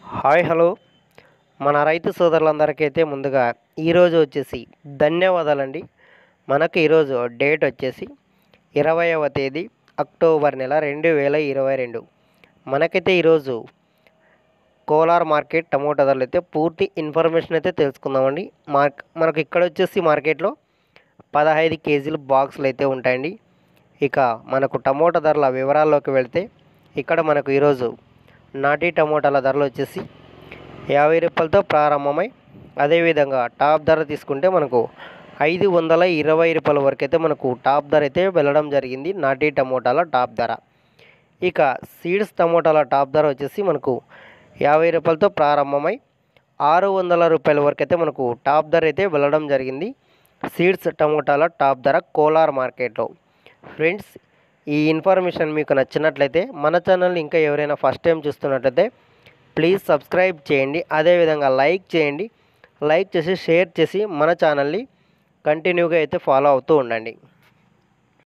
hi hello మన రైతు సోదరులందరికీ అయితే ముందుగా ఈరోజు వచ్చేసి ధన్యవాదాలండి మనకు ఈరోజు డేట్ వచ్చేసి ఇరవైవ తేదీ అక్టోబర్ నెల రెండు వేల ఇరవై రెండు మనకైతే ఈరోజు కోలార్ మార్కెట్ టమోటా ధరలు అయితే పూర్తి ఇన్ఫర్మేషన్ అయితే తెలుసుకుందామండి మార్క్ మనకు ఇక్కడ వచ్చేసి మార్కెట్లో పదహైదు కేజీలు బాక్సులు అయితే ఉంటాయండి ఇక మనకు టమోటా ధరల వివరాల్లోకి వెళ్తే ఇక్కడ మనకు ఈరోజు నాటి టమోటాల ధరలు వచ్చేసి యాభై రూపాయలతో ప్రారంభమై అదేవిధంగా టాప్ ధర తీసుకుంటే మనకు ఐదు వందల ఇరవై రూపాయల వరకు అయితే మనకు టాప్ ధర అయితే వెళ్ళడం జరిగింది నాటి టమోటాల టాప్ ధర ఇక సీడ్స్ టమోటాల టాప్ ధర వచ్చేసి మనకు యాభై రూపాయలతో ప్రారంభమై ఆరు వందల రూపాయల వరకు అయితే మనకు టాప్ ధర అయితే వెళ్ళడం జరిగింది సీడ్స్ టమోటాల టాప్ ధర కోలార్ మార్కెట్లో ఫ్రెండ్స్ ఈ ఇన్ఫర్మేషన్ మీకు నచ్చినట్లయితే మన ఛానల్ని ఇంకా ఎవరైనా ఫస్ట్ టైం చూస్తున్నట్లయితే ప్లీజ్ సబ్స్క్రైబ్ చేయండి అదేవిధంగా లైక్ చేయండి లైక్ చేసి షేర్ చేసి మన ఛానల్ని కంటిన్యూగా అయితే ఫాలో అవుతూ ఉండండి